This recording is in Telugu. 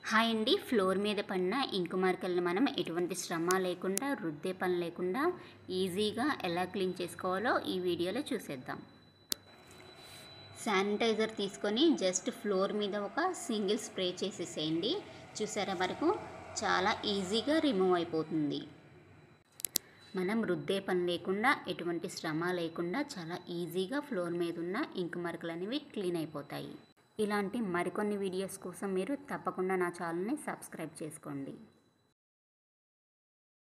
హాయ్ అండి ఫ్లోర్ మీద పడిన ఇంకు మార్కల్ని మనం ఎటువంటి శ్రమ లేకుండా రుద్దే పని లేకుండా ఈజీగా ఎలా క్లీన్ చేసుకోవాలో ఈ వీడియోలో చూసేద్దాం శానిటైజర్ తీసుకొని జస్ట్ ఫ్లోర్ మీద ఒక సింగిల్ స్ప్రే చేసేసేయండి చూసారా వరకు చాలా ఈజీగా రిమూవ్ అయిపోతుంది మనం రుద్దే పని లేకుండా ఎటువంటి శ్రమ లేకుండా చాలా ఈజీగా ఫ్లోర్ మీద ఉన్న ఇంకు మరకలు అనేవి క్లీన్ అయిపోతాయి ఇలాంటి మరికొన్ని వీడియోస్ కోసం మీరు తప్పకుండా నా ఛానల్ని సబ్స్క్రైబ్ చేసుకోండి